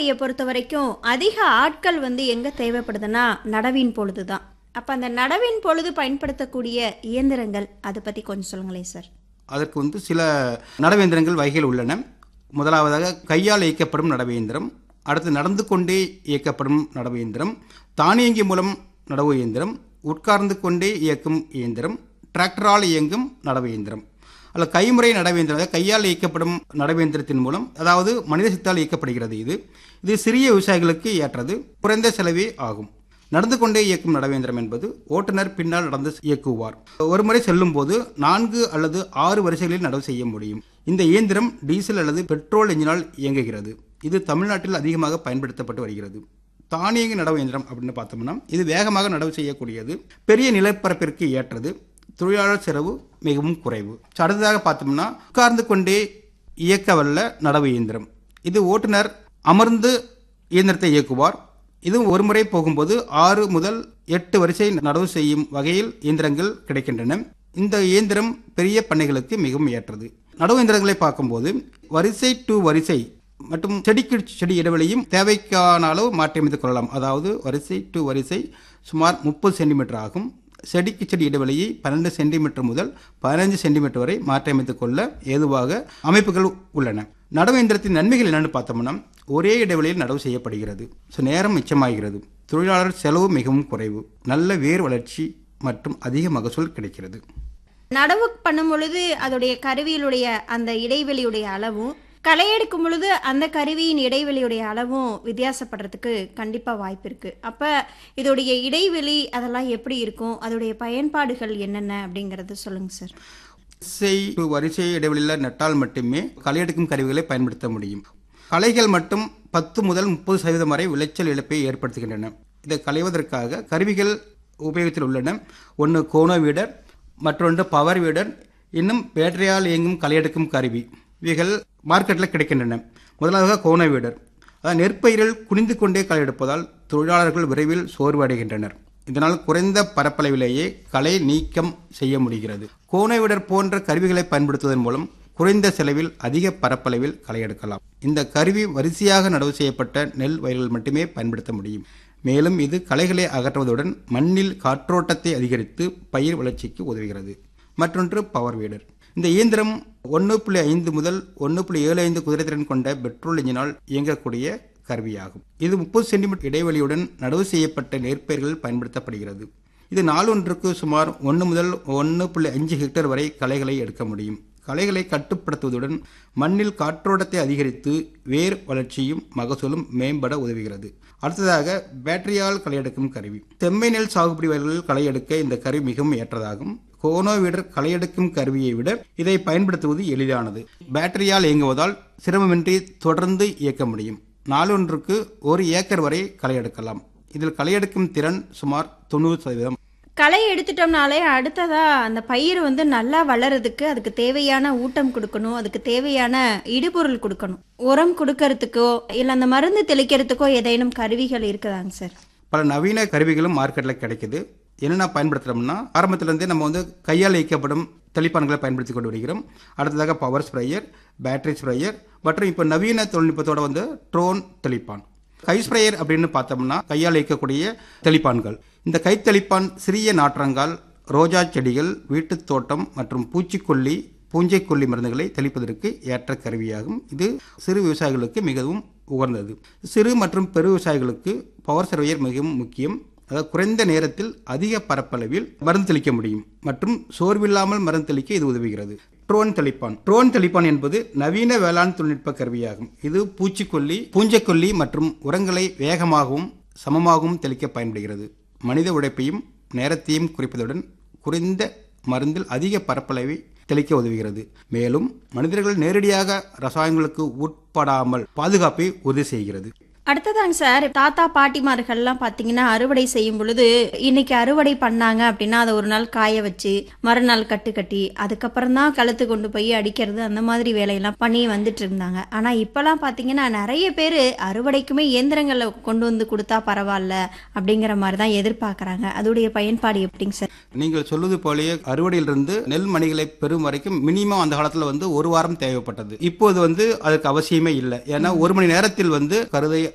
சாகுபடியை பொறுத்த வரைக்கும் அதிக ஆட்கள் வந்து எங்க தேவைப்படுதுன்னா நடவின் பொழுது தான் அப்ப அந்த நடவின் பொழுது பயன்படுத்தக்கூடிய இயந்திரங்கள் அதை பத்தி கொஞ்சம் சொல்லுங்களேன் சார் அதற்கு வந்து சில நடவேந்திரங்கள் வகைகள் உள்ளன முதலாவதாக கையால் இயக்கப்படும் நடவேந்திரம் அடுத்து நடந்து கொண்டே இயக்கப்படும் நடவேந்திரம் தானியங்கி மூலம் நடவு இயந்திரம் உட்கார்ந்து கொண்டே இயக்கும் இயந்திரம் டிராக்டரால் இயங்கும் நடவு இயந்திரம் அல்ல கைமுறை நடவேந்திரம் அதாவது கையால் இயக்கப்படும் நடவேந்திரத்தின் மூலம் அதாவது மனித சித்தால் இயக்கப்படுகிறது இது இது சிறிய விவசாயிகளுக்கு ஏற்றது குறைந்த செலவே ஆகும் நடந்து கொண்டே இயக்கும் நடவேந்திரம் என்பது ஓட்டுநர் பின்னால் நடந்து இயக்குவார் ஒரு முறை செல்லும் போது நான்கு அல்லது ஆறு வரிசைகளில் நடவு செய்ய முடியும் இந்த இயந்திரம் டீசல் அல்லது பெட்ரோல் எஞ்சினால் இயங்குகிறது இது தமிழ்நாட்டில் அதிகமாக பயன்படுத்தப்பட்டு வருகிறது தானியங்கி நடவு இயந்திரம் அப்படின்னு பார்த்தோம்னா இது வேகமாக நடவு செய்யக்கூடியது பெரிய நிலப்பரப்பிற்கு ஏற்றது தொழிலாளர் செலவு மிகவும் குறைவு அடுத்ததாக பார்த்தோம்னா உட்கார்ந்து கொண்டே இயக்க வல்ல நடவு இயந்திரம் இது ஓட்டுநர் அமர்ந்து இயந்திரத்தை இயக்குவார் இது ஒரு முறை போகும்போது ஆறு முதல் எட்டு வரிசை நடவு செய்யும் வகையில் இயந்திரங்கள் கிடைக்கின்றன இந்த இயந்திரம் பெரிய பண்ணைகளுக்கு மிகவும் ஏற்றது நடவு இயந்திரங்களை பார்க்கும்போது வரிசை டு வரிசை மற்றும் செடிக்கு செடி இடைவெளியும் தேவைக்கான அளவு மாற்றியமைத்துக் கொள்ளலாம் அதாவது வரிசை டு வரிசை சுமார் முப்பது சென்டிமீட்டர் ஆகும் செடிக்கு செடி இடைவெளியை பன்னெண்டு சென்டிமீட்டர் முதல் பதினைஞ்சு சென்டிமீட்டர் வரை மாற்றியமைத்துக் கொள்ள ஏதுவாக அமைப்புகள் உள்ளன நடவு இயந்திரத்தின் நன்மைகள் என்னென்னு பார்த்தோம்னா ஒரே இடைவெளியில் நடவு செய்யப்படுகிறது ஸோ நேரம் மிச்சமாகிறது தொழிலாளர் செலவு மிகவும் குறைவு நல்ல வேர் வளர்ச்சி மற்றும் அதிக மகசூல் கிடைக்கிறது நடவு பண்ணும் பொழுது அதோடைய கருவியிலுடைய அந்த இடைவெளியுடைய அளவும் களை எடுக்கும் பொழுது அந்த கருவியின் இடைவெளியுடைய அளவும் வித்தியாசப்படுறதுக்கு கண்டிப்பா வாய்ப்பு இருக்கு அப்ப இதோடைய இடைவெளி அதெல்லாம் எப்படி இருக்கும் அதோடைய பயன்பாடுகள் என்னென்ன அப்படிங்கறது சொல்லுங்க சார் வரிசை to வரிசை இடைவெளியில் நட்டால் மட்டுமே களை எடுக்கும் கருவிகளை பயன்படுத்த முடியும் களைகள் மட்டும் பத்து முதல் முப்பது சதவீதம் வரை விளைச்சல் இழப்பை ஏற்படுத்துகின்றன இதை களைவதற்காக கருவிகள் உபயோகத்தில் உள்ளன ஒன்று கோனோ வீடர் மற்றொன்று பவர் வீடர் இன்னும் பேட்டரியால் இயங்கும் களை எடுக்கும் கருவி இவைகள் மார்க்கெட்டில் கிடைக்கின்றன முதலாவதாக கோனோ வீடர் அதாவது நெற்பயிரில் குனிந்து கொண்டே களை எடுப்பதால் தொழிலாளர்கள் விரைவில் சோர்வடைகின்றனர் இதனால் குறைந்த பரப்பளவிலேயே களை நீக்கம் செய்ய முடிகிறது கோணைவிடர் போன்ற கருவிகளை பயன்படுத்துவதன் மூலம் குறைந்த செலவில் அதிக பரப்பளவில் களை எடுக்கலாம் இந்த கருவி வரிசையாக நடவு செய்யப்பட்ட நெல் வயல்கள் மட்டுமே பயன்படுத்த முடியும் மேலும் இது களைகளை அகற்றுவதுடன் மண்ணில் காற்றோட்டத்தை அதிகரித்து பயிர் வளர்ச்சிக்கு உதவுகிறது மற்றொன்று பவர் வீடர் இந்த இயந்திரம் ஒன்று புள்ளி ஐந்து முதல் ஒன்று புள்ளி ஏழு ஐந்து குதிரைத்திறன் கொண்ட பெட்ரோல் எஞ்சினால் இயங்கக்கூடிய கருவியாகும் இது முப்பது சென்டிமீட்டர் இடைவெளியுடன் நடவு செய்யப்பட்ட நெற்பயிர்கள் பயன்படுத்தப்படுகிறது இது நாளொன்றுக்கு சுமார் ஒன்று முதல் ஒன்று புள்ளி அஞ்சு ஹெக்டேர் வரை களைகளை எடுக்க முடியும் களைகளை கட்டுப்படுத்துவதுடன் மண்ணில் காற்றோட்டத்தை அதிகரித்து வேர் வளர்ச்சியும் மகசூலும் மேம்பட உதவுகிறது அடுத்ததாக பேட்டரியால் களை எடுக்கும் கருவி செம்மை நெல் சாகுபடி வயல்களில் களை எடுக்க இந்த கருவி மிகவும் ஏற்றதாகும் கோனோ வீடர் களை எடுக்கும் கருவியை விட இதை பயன்படுத்துவது எளிதானது பேட்டரியால் இயங்குவதால் சிரமமின்றி தொடர்ந்து இயக்க முடியும் நாளொன்றுக்கு ஒரு ஏக்கர் வரை களை எடுக்கலாம் இதில் களை எடுக்கும் திறன் சுமார் தொண்ணூறு சதவீதம் களை எடுத்துட்டோம்னாலே அடுத்ததா அந்த பயிர் வந்து நல்லா வளர்றதுக்கு அதுக்கு தேவையான ஊட்டம் கொடுக்கணும் அதுக்கு தேவையான இடுபொருள் கொடுக்கணும் உரம் கொடுக்கறதுக்கோ இல்லை அந்த மருந்து தெளிக்கிறதுக்கோ ஏதேனும் கருவிகள் இருக்குதாங்க சார் பல நவீன கருவிகளும் மார்க்கெட்டில் கிடைக்குது என்னென்ன பயன்படுத்துகிறோம்னா ஆரம்பத்திலேருந்தே நம்ம வந்து கையால் இயக்கப்படும் தெளிப்பான்களை பயன்படுத்தி கொண்டு வருகிறோம் அடுத்ததாக பவர் ஸ்ப்ரேயர் பேட்டரி ஸ்ப்ரேயர் மற்றும் இப்போ நவீன தொழில்நுட்பத்தோட வந்து ட்ரோன் தெளிப்பான் கை ஸ்ப்ரேயர் அப்படின்னு பார்த்தோம்னா கையால் இயக்கக்கூடிய தெளிப்பான்கள் இந்த கை தெளிப்பான் சிறிய நாற்றங்கால் ரோஜா செடிகள் வீட்டுத் தோட்டம் மற்றும் பூச்சிக்கொல்லி பூஞ்சைக்கொல்லி மருந்துகளை தெளிப்பதற்கு ஏற்ற கருவியாகும் இது சிறு விவசாயிகளுக்கு மிகவும் உகந்தது சிறு மற்றும் பெரு விவசாயிகளுக்கு பவர் சர்வேயர் மிகவும் முக்கியம் அதாவது குறைந்த நேரத்தில் அதிக பரப்பளவில் மருந்து தெளிக்க முடியும் மற்றும் சோர்வில்லாமல் மருந்து தெளிக்க இது உதவுகிறது ட்ரோன் தெளிப்பான் ட்ரோன் தெளிப்பான் என்பது நவீன வேளாண் தொழில்நுட்ப கருவியாகும் இது பூச்சிக்கொல்லி பூஞ்சைக்கொல்லி மற்றும் உரங்களை வேகமாகவும் சமமாகவும் தெளிக்க பயன்படுகிறது மனித உழைப்பையும் நேரத்தையும் குறைப்பதுடன் குறைந்த மருந்தில் அதிக பரப்பளவை தெளிக்க உதவுகிறது மேலும் மனிதர்கள் நேரடியாக ரசாயனங்களுக்கு உட்படாமல் பாதுகாப்பை உறுதி செய்கிறது அடுத்ததாங்க சார் தாத்தா பாட்டிமார்கள்லாம் பார்த்தீங்கன்னா அறுவடை செய்யும் பொழுது இன்னைக்கு அறுவடை பண்ணாங்க அப்படின்னா அதை ஒரு நாள் காய வச்சு மறுநாள் கட்டு கட்டி அதுக்கப்புறம் தான் கழுத்து கொண்டு போய் அடிக்கிறது அந்த மாதிரி வேலையெல்லாம் பண்ணி வந்துட்டு இருந்தாங்க ஆனா இப்பெல்லாம் பார்த்தீங்கன்னா நிறைய பேர் அறுவடைக்குமே இயந்திரங்களை கொண்டு வந்து கொடுத்தா பரவாயில்ல அப்படிங்கிற மாதிரி தான் எதிர்பார்க்கறாங்க அதோடைய பயன்பாடு எப்படிங்க சார் நீங்கள் சொல்வது போலயே அறுவடையிலிருந்து நெல் மணிகளை பெறும் வரைக்கும் மினிமம் அந்த காலத்துல வந்து ஒரு வாரம் தேவைப்பட்டது இப்போது வந்து அதுக்கு அவசியமே இல்லை ஏன்னா ஒரு மணி நேரத்தில் வந்து கருதை